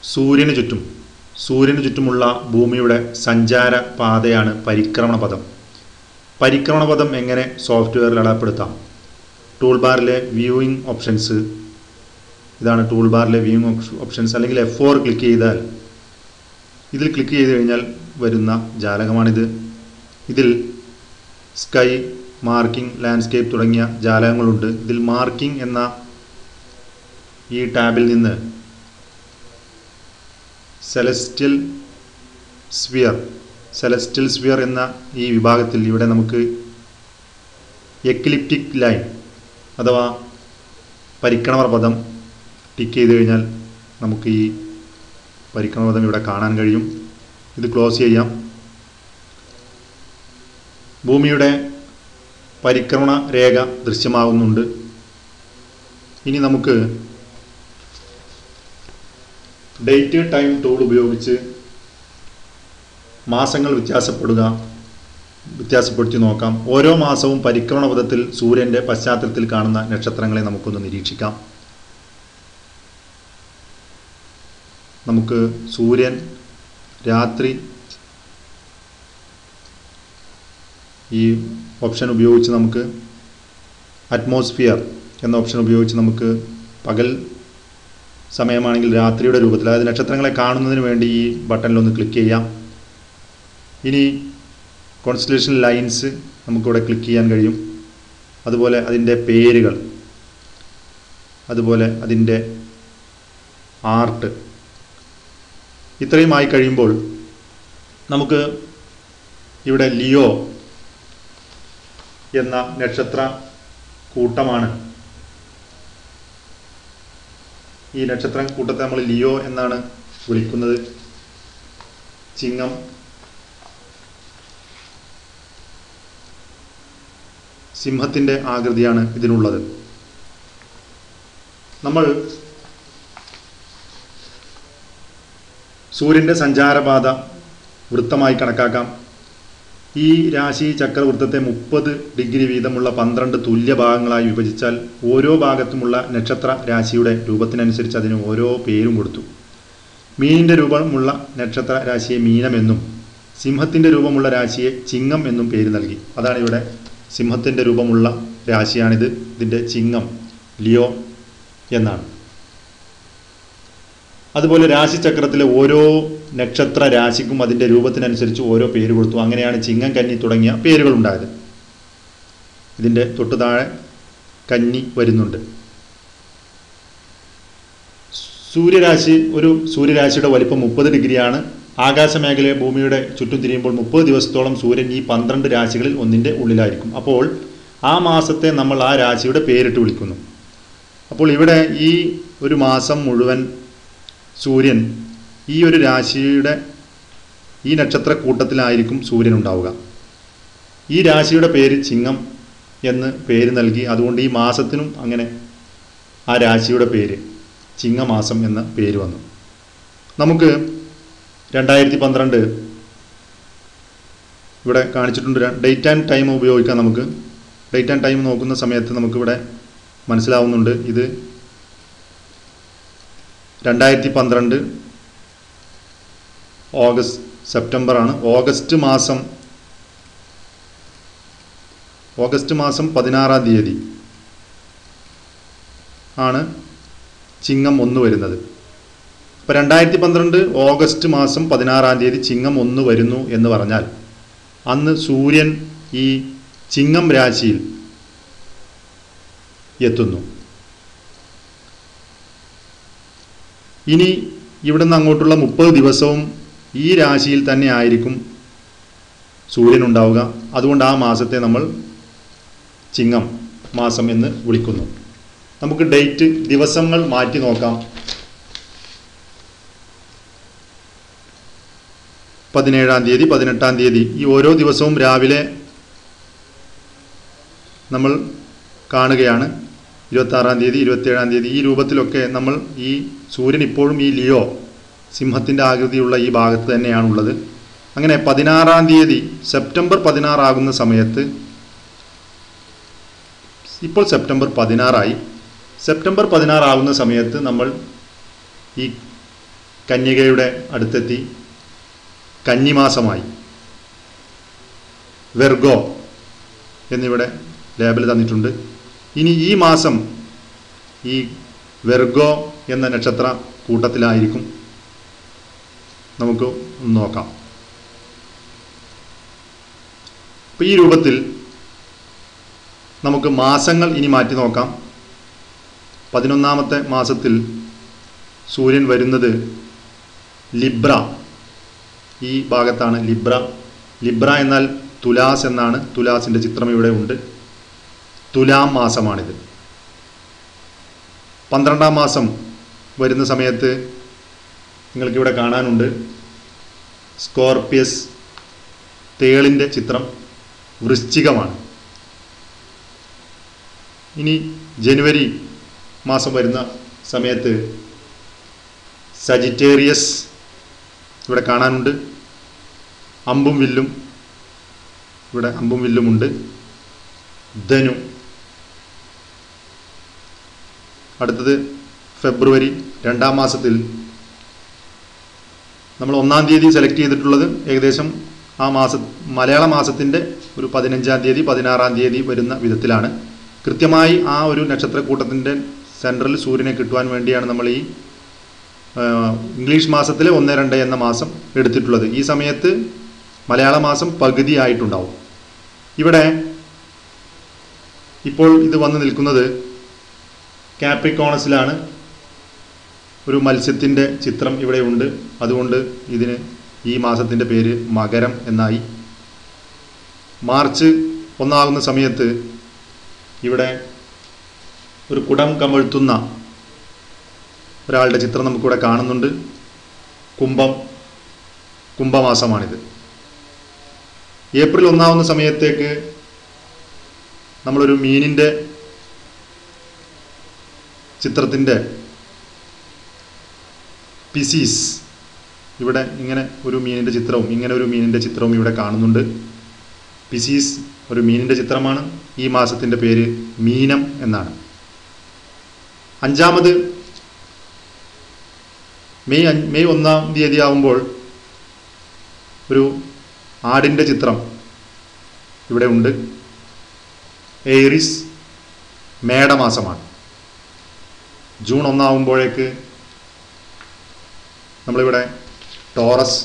സൂര്യന് ചുറ്റും സൂര്യന് ചുറ്റുമുള്ള ഭൂമിയുടെ സഞ്ചാര പാതയാണ് പരിക്രമണ പഥം പരിക്രമണ പഥം എങ്ങനെ സോഫ്റ്റ്വെയറിൽ അടയാളപ്പെടുത്താം ടൂൾ ബാറിലെ വ്യൂയിങ് ഓപ്ഷൻസ് ഇതാണ് ടൂൾ ബാറിലെ വ്യൂയിങ് ഓപ്ഷൻസ് അല്ലെങ്കിൽ എഫ് ഫോർ ക്ലിക്ക് ചെയ്താൽ ഇതിൽ ക്ലിക്ക് ചെയ്ത് കഴിഞ്ഞാൽ വരുന്ന ജാലകമാണിത് ഇതിൽ സ്കൈ മാർക്കിംഗ് ലാൻഡ്സ്കേപ്പ് തുടങ്ങിയ ജാലകങ്ങളുണ്ട് ഇതിൽ മാർക്കിംഗ് എന്ന ഈ ടാബിൽ നിന്ന് സെലസ്റ്റിയൽ സ്ഫിയർ സെലസ്റ്റിയൽ സ്ഫിയർ എന്ന ഈ വിഭാഗത്തിൽ ഇവിടെ നമുക്ക് എക്ലിപ്റ്റിക് ലൈൻ അഥവാ പരിക്രമണ പദം ടിക്ക് ചെയ്ത് കഴിഞ്ഞാൽ നമുക്ക് ഈ പരിക്രമണ പദം ഇവിടെ കാണാൻ കഴിയും ഇത് ക്ലോസ് ചെയ്യാം ഭൂമിയുടെ പരിക്രമണ രേഖ ദൃശ്യമാകുന്നുണ്ട് ഇനി നമുക്ക് ഡേറ്റ് ടൈം ടൂൾ ഉപയോഗിച്ച് മാസങ്ങൾ വ്യത്യാസപ്പെടുക വ്യത്യാസപ്പെടുത്തി നോക്കാം ഓരോ മാസവും പരിക്രമണ പഥത്തിൽ സൂര്യൻ്റെ പശ്ചാത്തലത്തിൽ കാണുന്ന നക്ഷത്രങ്ങളെ നമുക്കൊന്ന് നിരീക്ഷിക്കാം നമുക്ക് സൂര്യൻ രാത്രി ഈ ഓപ്ഷൻ ഉപയോഗിച്ച് നമുക്ക് അറ്റ്മോസ്ഫിയർ എന്ന ഓപ്ഷൻ ഉപയോഗിച്ച് നമുക്ക് പകൽ സമയമാണെങ്കിൽ രാത്രിയുടെ രൂപത്തിൽ അതായത് നക്ഷത്രങ്ങളെ കാണുന്നതിന് വേണ്ടി ഈ ബട്ടണിലൊന്ന് ക്ലിക്ക് ചെയ്യാം ഇനി കോൺസ്റ്റലേഷൻ ലൈൻസ് നമുക്കിവിടെ ക്ലിക്ക് ചെയ്യാൻ കഴിയും അതുപോലെ അതിൻ്റെ പേരുകൾ അതുപോലെ അതിൻ്റെ ആർട്ട് ഇത്രയുമായി കഴിയുമ്പോൾ നമുക്ക് ഇവിടെ ലിയോ എന്ന നക്ഷത്ര കൂട്ടമാണ് ഈ നക്ഷത്ര കൂട്ടത്തെ നമ്മൾ ലിയോ എന്നാണ് വിളിക്കുന്നത് ചിങ്ങം സിംഹത്തിൻ്റെ ആകൃതിയാണ് ഇതിനുള്ളത് നമ്മൾ സൂര്യൻ്റെ സഞ്ചാരപാത വൃത്തമായി കണക്കാക്കാം ഈ രാശി ചക്രവൃത്തത്തെ മുപ്പത് ഡിഗ്രി വീതമുള്ള പന്ത്രണ്ട് തുല്യ ഭാഗങ്ങളായി വിഭജിച്ചാൽ ഓരോ ഭാഗത്തുമുള്ള നക്ഷത്ര രാശിയുടെ രൂപത്തിനനുസരിച്ച് അതിന് ഓരോ പേരും കൊടുത്തു മീനിൻ്റെ രൂപമുള്ള നക്ഷത്ര രാശിയെ മീനമെന്നും സിംഹത്തിൻ്റെ രൂപമുള്ള രാശിയെ ചിങ്ങം എന്നും പേര് നൽകി അതാണ് ഇവിടെ സിംഹത്തിൻ്റെ രൂപമുള്ള രാശിയാണിത് ഇതിൻ്റെ ചിങ്ങം ലിയോ എന്നാണ് അതുപോലെ രാശിചക്രത്തിലെ ഓരോ നക്ഷത്ര രാശിക്കും അതിൻ്റെ രൂപത്തിനനുസരിച്ച് ഓരോ പേര് കൊടുത്തു അങ്ങനെയാണ് ചിങ്ങം കന്നി തുടങ്ങിയ പേരുകൾ ഉണ്ടായത് ഇതിൻ്റെ തൊട്ടു താഴെ കന്നി വരുന്നുണ്ട് സൂര്യരാശി ഒരു സൂര്യരാശിയുടെ വലിപ്പം മുപ്പത് ഡിഗ്രിയാണ് ആകാശമേഖലയെ ഭൂമിയുടെ ചുറ്റും തിരിയുമ്പോൾ മുപ്പത് ദിവസത്തോളം സൂര്യൻ ഈ പന്ത്രണ്ട് രാശികളിൽ ഒന്നിൻ്റെ ഉള്ളിലായിരിക്കും അപ്പോൾ ആ മാസത്തെ നമ്മൾ ആ രാശിയുടെ പേരിട്ട് വിളിക്കുന്നു അപ്പോൾ ഇവിടെ ഈ ഒരു മാസം മുഴുവൻ സൂര്യൻ ഈ ഒരു രാശിയുടെ ഈ നക്ഷത്രക്കൂട്ടത്തിലായിരിക്കും സൂര്യൻ ഉണ്ടാവുക ഈ രാശിയുടെ പേര് ചിങ്ങം എന്ന് പേര് നൽകി അതുകൊണ്ട് ഈ മാസത്തിനും അങ്ങനെ ആ രാശിയുടെ പേര് ചിങ്ങമാസം എന്ന പേര് വന്നു നമുക്ക് രണ്ടായിരത്തി പന്ത്രണ്ട് ഇവിടെ കാണിച്ചിട്ടുണ്ട് ഡേറ്റ് ആൻഡ് ടൈം ഉപയോഗിക്കാം നമുക്ക് ഡേറ്റ് ആൻഡ് ടൈം നോക്കുന്ന സമയത്ത് നമുക്കിവിടെ മനസ്സിലാവുന്നുണ്ട് ഇത് രണ്ടായിരത്തി പന്ത്രണ്ട് ഓഗസ്റ്റ് സെപ്റ്റംബർ ആണ് ഓഗസ്റ്റ് മാസം ഓഗസ്റ്റ് മാസം പതിനാറാം തീയതി ആണ് ചിങ്ങം ഒന്ന് വരുന്നത് അപ്പോൾ രണ്ടായിരത്തി പന്ത്രണ്ട് ഓഗസ്റ്റ് മാസം പതിനാറാം തീയതി ചിങ്ങം ഒന്ന് വരുന്നു എന്ന് പറഞ്ഞാൽ അന്ന് സൂര്യൻ ഈ ചിങ്ങം രാശിയിൽ എത്തുന്നു ഇനി ഇവിടുന്ന് അങ്ങോട്ടുള്ള മുപ്പത് ദിവസവും ഈ രാശിയിൽ തന്നെ ആയിരിക്കും സൂര്യൻ ഉണ്ടാവുക അതുകൊണ്ട് ആ മാസത്തെ നമ്മൾ ചിങ്ങം മാസം എന്ന് വിളിക്കുന്നു നമുക്ക് ഡേറ്റ് ദിവസങ്ങൾ മാറ്റി നോക്കാം പതിനേഴാം തീയതി പതിനെട്ടാം തീയതി ഈ ഓരോ ദിവസവും രാവിലെ നമ്മൾ കാണുകയാണ് ഇരുപത്താറാം തീയതി ഇരുപത്തേഴാം തീയതി ഈ രൂപത്തിലൊക്കെ നമ്മൾ ഈ സൂര്യൻ ഇപ്പോഴും ഈ ലിയോ സിംഹത്തിൻ്റെ ആകൃതിയുള്ള ഈ ഭാഗത്ത് തന്നെയാണുള്ളത് അങ്ങനെ പതിനാറാം തീയതി സെപ്റ്റംബർ പതിനാറാകുന്ന സമയത്ത് ഇപ്പോൾ സെപ്റ്റംബർ പതിനാറായി സെപ്റ്റംബർ പതിനാറാകുന്ന സമയത്ത് നമ്മൾ ഈ കന്യകയുടെ അടുത്തെത്തി കന്നിമാസമായി വെർഗോ എന്നിവിടെ ലേബൽ തന്നിട്ടുണ്ട് ഇനി ഈ മാസം ഈ വെർഗോ എന്ന നക്ഷത്ര കൂട്ടത്തിലായിരിക്കും നമുക്ക് ഒന്ന് നോക്കാം അപ്പോൾ ഈ രൂപത്തിൽ നമുക്ക് മാസങ്ങൾ ഇനി മാറ്റി നോക്കാം പതിനൊന്നാമത്തെ മാസത്തിൽ സൂര്യൻ വരുന്നത് ലിബ്ര ഈ ഭാഗത്താണ് ലിബ്ര ലിബ്ര എന്നാൽ തുലാസ് എന്നാണ് തുലാസിൻ്റെ ചിത്രം ഇവിടെ ഉണ്ട് തുലാം മാസമാണിത് പന്ത്രണ്ടാം മാസം വരുന്ന സമയത്ത് നിങ്ങൾക്കിവിടെ കാണാനുണ്ട് സ്കോർപ്പിയസ് തേളിൻ്റെ ചിത്രം വൃശ്ചികമാണ് ഇനി ജനുവരി മാസം വരുന്ന സമയത്ത് സജിറ്റേറിയസ് ഇവിടെ കാണാനുണ്ട് അമ്പും വില്ലും ഇവിടെ അമ്പും വില്ലുമുണ്ട് ധനു അടുത്തത് ഫെബ്രുവരി രണ്ടാം മാസത്തിൽ നമ്മൾ ഒന്നാം തീയതി സെലക്ട് ചെയ്തിട്ടുള്ളത് ഏകദേശം ആ മാസ മലയാള മാസത്തിൻ്റെ ഒരു പതിനഞ്ചാം തീയതി പതിനാറാം തീയതി വരുന്ന വിധത്തിലാണ് കൃത്യമായി ആ ഒരു നക്ഷത്രക്കൂട്ടത്തിൻ്റെ സെൻട്രൽ സൂര്യനെ കിട്ടുവാൻ വേണ്ടിയാണ് നമ്മൾ ഈ ആ, ഇംഗ്ലീഷ് മാസത്തിലെ ഒന്ന് രണ്ട് എന്ന മാസം എടുത്തിട്ടുള്ളത് ഈ സമയത്ത് മലയാള മാസം പകുതി ആയിട്ടുണ്ടാവും ഇവിടെ ഇപ്പോൾ ഇത് വന്ന് നിൽക്കുന്നത് കാപ്രിക്കോണസിലാണ് ഒരു മത്സ്യത്തിൻ്റെ ചിത്രം ഇവിടെ ഉണ്ട് അതുകൊണ്ട് ഇതിന് ഈ മാസത്തിൻ്റെ പേര് മകരം എന്നായി മാർച്ച് ഒന്നാകുന്ന സമയത്ത് ഇവിടെ ഒരു കുടം കമഴ്ത്തുന്ന ഒരാളുടെ ചിത്രം നമുക്കിവിടെ കാണുന്നുണ്ട് കുംഭം കുംഭമാസമാണിത് ഏപ്രിൽ ഒന്നാവുന്ന സമയത്തേക്ക് നമ്മളൊരു മീനിൻ്റെ ചിത്രത്തിൻ്റെ പിസീസ് ഇവിടെ ഇങ്ങനെ ഒരു മീനിൻ്റെ ചിത്രവും ഇങ്ങനെ ഒരു മീനിൻ്റെ ചിത്രവും ഇവിടെ കാണുന്നുണ്ട് പിസീസ് ഒരു മീനിൻ്റെ ചിത്രമാണ് ഈ മാസത്തിൻ്റെ പേര് മീനം എന്നാണ് അഞ്ചാമത് മെയ് അഞ്ച് മെയ് ഒന്നാം തീയതി ആവുമ്പോൾ ഒരു ആടിൻ്റെ ചിത്രം ഇവിടെ ഉണ്ട് ഏറിസ് മേടമാസമാണ് ജൂൺ ഒന്നാവുമ്പോഴേക്ക് നമ്മളിവിടെ ടോറസ്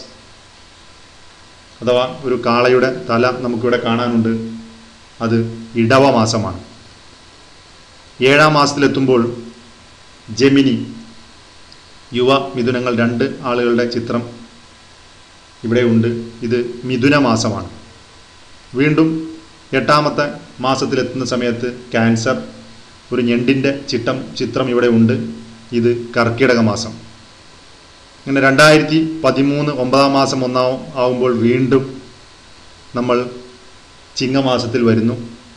അഥവാ ഒരു കാളയുടെ തല നമുക്കിവിടെ കാണാനുണ്ട് അത് ഇടവ മാസമാണ് ഏഴാം മാസത്തിലെത്തുമ്പോൾ ജെമിനി യുവ മിഥുനങ്ങൾ രണ്ട് ആളുകളുടെ ചിത്രം ഇവിടെ ഉണ്ട് ഇത് മിഥുന മാസമാണ് വീണ്ടും എട്ടാമത്തെ മാസത്തിലെത്തുന്ന സമയത്ത് ക്യാൻസർ ഒരു ഞെണ്ടിൻ്റെ ചിട്ടം ചിത്രം ഇവിടെ ഉണ്ട് ഇത് കർക്കിടക മാസം അങ്ങനെ രണ്ടായിരത്തി പതിമൂന്ന് ഒമ്പതാം മാസം ഒന്നാവും ആവുമ്പോൾ വീണ്ടും നമ്മൾ ചിങ്ങമാസത്തിൽ വരുന്നു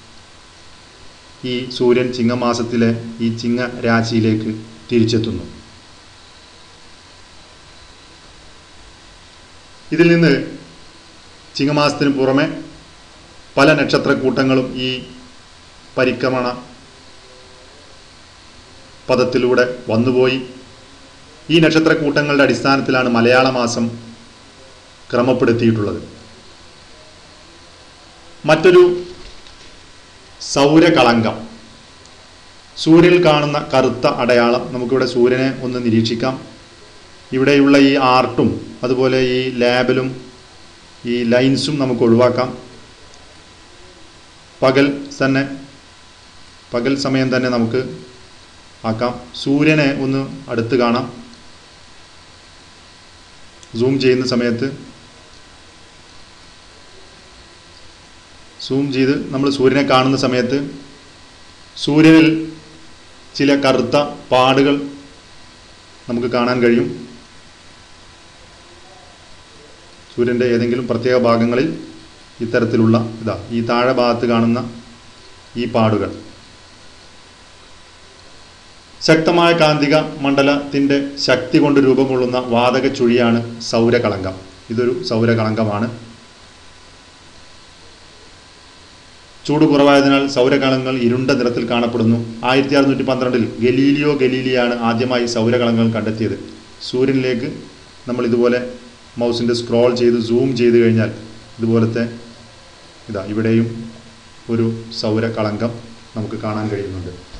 ഈ സൂര്യൻ ചിങ്ങമാസത്തിലെ ഈ ചിങ്ങ രാശിയിലേക്ക് തിരിച്ചെത്തുന്നു ഇതിൽ നിന്ന് ചിങ്ങമാസത്തിന് പുറമെ പല നക്ഷത്രക്കൂട്ടങ്ങളും ഈ പരിക്രമണ പദത്തിലൂടെ വന്നുപോയി ഈ നക്ഷത്രക്കൂട്ടങ്ങളുടെ അടിസ്ഥാനത്തിലാണ് മലയാള മാസം ക്രമപ്പെടുത്തിയിട്ടുള്ളത് മറ്റൊരു സൗരകളങ്കം സൂര്യനിൽ കാണുന്ന കറുത്ത അടയാളം നമുക്കിവിടെ സൂര്യനെ ഒന്ന് നിരീക്ഷിക്കാം ഇവിടെയുള്ള ഈ ആർട്ടും അതുപോലെ ഈ ലാബിലും ഈ ലൈൻസും നമുക്ക് ഒഴിവാക്കാം പകൽ തന്നെ പകൽ സമയം തന്നെ നമുക്ക് ആക്കാം സൂര്യനെ ഒന്ന് അടുത്ത് കാണാം സൂം ചെയ്യുന്ന സമയത്ത് സൂം ചെയ്ത് നമ്മൾ സൂര്യനെ കാണുന്ന സമയത്ത് സൂര്യനിൽ ചില കറുത്ത പാടുകൾ നമുക്ക് കാണാൻ കഴിയും സൂര്യൻ്റെ ഏതെങ്കിലും പ്രത്യേക ഭാഗങ്ങളിൽ ഇത്തരത്തിലുള്ള ഇതാ ഈ താഴെ ഭാഗത്ത് കാണുന്ന ഈ പാടുകൾ ശക്തമായ കാന്തിക മണ്ഡലത്തിൻ്റെ ശക്തി കൊണ്ട് രൂപം കൊള്ളുന്ന വാതക ചുഴിയാണ് സൗരകളങ്കം ഇതൊരു സൗരകളങ്കമാണ് ചൂട് കുറവായതിനാൽ സൗരകളങ്ങൾ ഇരുണ്ട നിറത്തിൽ കാണപ്പെടുന്നു ആയിരത്തി അറുന്നൂറ്റി പന്ത്രണ്ടിൽ ഗലീലിയോ ഗലീലിയാണ് ആദ്യമായി സൗരകളങ്ങൾ കണ്ടെത്തിയത് സൂര്യനിലേക്ക് നമ്മൾ ഇതുപോലെ മൗസിൻ്റെ സ്ക്രോൾ ചെയ്ത് സൂം ചെയ്ത് കഴിഞ്ഞാൽ ഇതുപോലത്തെ ഇതാ ഇവിടെയും ഒരു സൗരകളങ്കം നമുക്ക് കാണാൻ കഴിയുന്നുണ്ട്